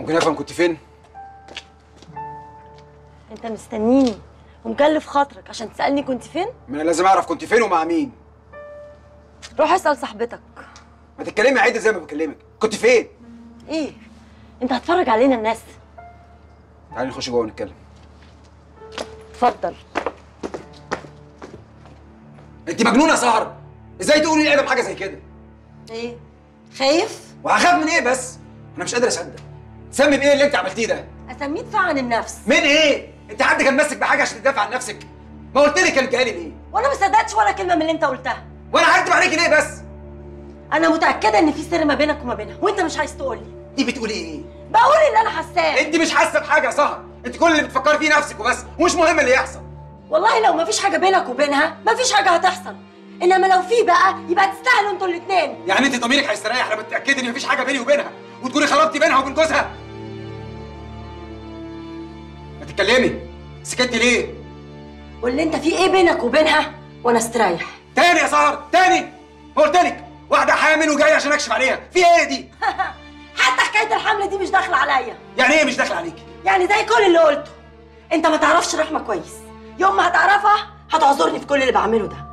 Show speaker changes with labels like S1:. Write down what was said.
S1: ممكن افهم كنت فين
S2: انت مستنيني ومكلف خاطرك عشان تسالني كنت فين
S1: ما انا لازم اعرف كنت فين ومع مين
S2: روح اسال صاحبتك
S1: ما تتكلمي عادي زي ما بكلمك كنت فين
S2: ايه انت هتفرج علينا الناس
S1: تعالي نخش جوه ونتكلم
S2: اتفضل
S1: انت مجنونه يا سهر ازاي تقولي لي ادم حاجه زي كده
S2: ايه خايف
S1: وهخاف من ايه بس انا مش قادر اصدق تسمي بايه اللي انت عملتيه ده
S2: اسميه دفاع عن النفس
S1: من ايه انت حد كان ماسك بحاجه عشان تدافع عن نفسك ما قلت لي كان جاي ليه
S2: وانا ما صدقتش ولا كلمه من اللي انت قلتها
S1: وانا هكدب عليكي ليه بس
S2: انا متاكده ان في سر ما بينك وما بينها وانت مش عايز تقول لي
S1: انت بتقولي ايه
S2: بقول اللي انا حاساه
S1: انت مش حاسه بحاجه يا سهر انت كل اللي بتفكري فيه نفسك وبس ومش مهم اللي يحصل
S2: والله لو ما فيش حاجه بينك وبينها ما فيش حاجه هتحصل انما لو في بقى يبقى تستاهلوا انتوا الاثنين
S1: يعني انت ضميرك هيستريح لما تتاكدي ان مفيش حاجه بيني وبينها وتكوني خلطتي بينها وبين جوزها ما تتكلمي سكتي ليه
S2: واللي انت في ايه بينك وبينها وانا استريح
S1: تاني يا سهر تاني ما قلت لك واحده حامل وجايه عشان اكشف عليها في ايه دي
S2: حتى حكايه الحمل دي مش داخله عليا
S1: يعني ايه مش داخله عليكي
S2: يعني زي كل اللي قلته انت ما تعرفش رحمه كويس يوم ما هتعرفها هتعذرني في كل اللي بعمله ده